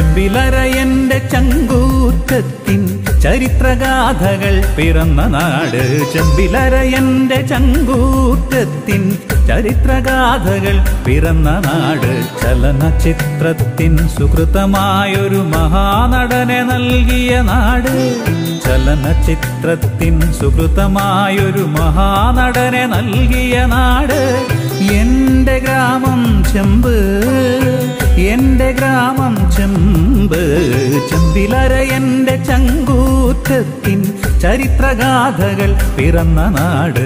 ചെമ്പിലര എന്റെ ചങ്കൂറ്റത്തിൻ ചരിത്രഗാഥകൾ പിറന്ന നാട് ചെമ്പിലര എന്റെ ചങ്കൂറ്റത്തിൻ ചരിത്രഗാഥകൾ പിറന്ന നാട് ചലനചിത്രത്തിൻ സുഹൃതമായൊരു മഹാനടനെ നൽകിയ നാട് ചലനചിത്രത്തിൻ സുഹൃതമായൊരു മഹാനടനെ നൽകിയ നാട് എന്റെ ഗ്രാമം ചെമ്പ് എന്റെ ഗ്രാമം ചെമ്പ് ചെമ്പിലര എന്റെ ചങ്കൂറ്റത്തിൻ ചരിത്രഗാഥകൾ പിറന്ന നാട്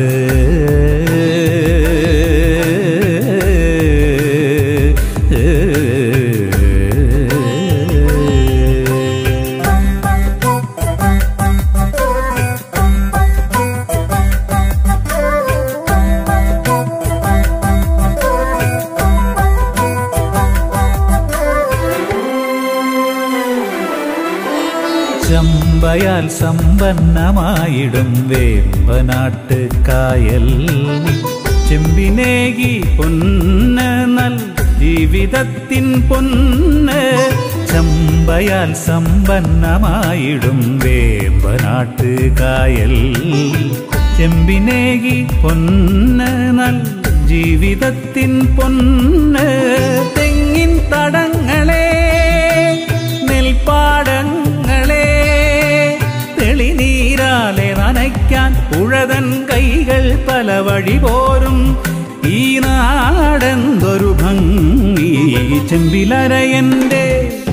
ചമ്പയാൽ സമ്പന്നമായിടും വേമ്പനാട്ട് കായൽ ചെമ്പിനേകി പൊന്ന് നൽ ജീവിതത്തിൻ പൊന്ന് ചമ്പയാൽ സമ്പന്നമായിടും വേമ്പനാട്ട് കായൽ ചെമ്പിനേകി പൊന്ന് നൽ ജീവിതത്തിൻ പൊന്ന് തെങ്ങിൻ തടങ്ങളെ നെൽപ്പാടങ്ങളെ തെളിനീരാലെ നനയ്ക്കാൻ ഉഴതൻ കൈകൾ പല വഴി പോരും ഈ നാടെന്തൊരു ഭംഗി ചെമ്പിലരയന്റെ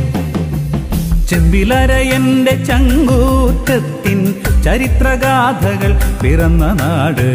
ചെമ്പിലരയന്റെ ചങ്കൂറ്റത്തിൻ ചരിത്രഗാഥകൾ പിറന്ന നാട്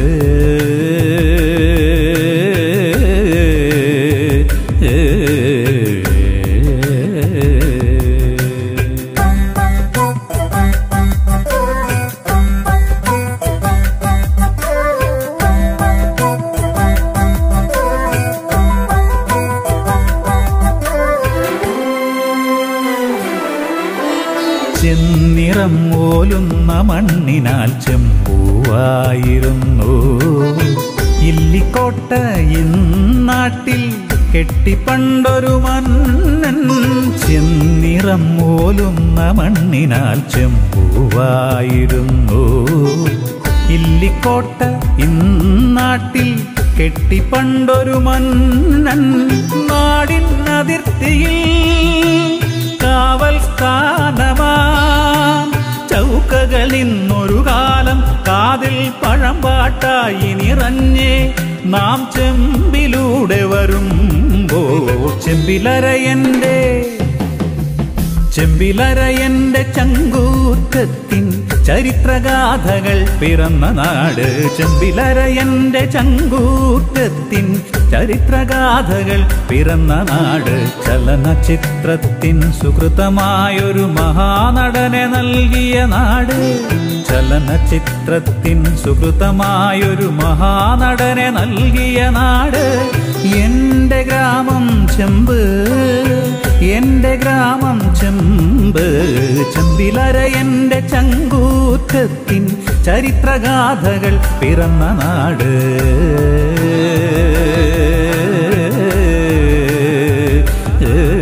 ചെന്നിറം ഓലുന്ന മണ്ണിനാൽ ചെമ്പൂവായിരുന്നു ഇല്ലിക്കോട്ട ഇന്നാട്ടിൽ കെട്ടിപ്പണ്ടൊരു മന്നൻ ചെന്നിറം ഓലുന്ന മണ്ണിനാൽ ചെമ്പൂവായിരുന്നു ഇല്ലിക്കോട്ട ഇന്നാട്ടിൽ കെട്ടിപ്പണ്ടൊരു മന്നൻ നാടിൻ അതിർത്തിയിൽ കാവൽ സ്ഥാനമാം ചൗക്കകൾ ഇന്നൊരു കാലം കാതിൽ പഴമ്പാട്ടായി നിറഞ്ഞേ നാം ചെമ്പിലൂടെ വരുമ്പോ ചെമ്പിലരയന്റെ ചെമ്പിലരയന്റെ ചങ്കൂറ്റത്തിൻ ചരിത്രഗാഥകൾ പിറന്ന നാട് ചെമ്പിലരയന്റെ ചങ്കൂറ്റത്തിൻ ചരിത്രഗാഥകൾ പിറന്ന നാട് ചലനചിത്രത്തിൻ സുഹൃതമായൊരു മഹാനടനെ നൽകിയ നാട് ചലനചിത്രത്തിൻ സുഹൃതമായൊരു മഹാനടനെ നൽകിയ നാട് എന്റെ ഗ്രാമം ചെമ്പ് എന്റെ ഗ്രാമം ചെമ്പ് ചെമ്പിലര എന്റെ ചങ്കൂറ്റത്തിൻ ചരിത്രഗാഥകൾ പിറന്ന നാട് ഏ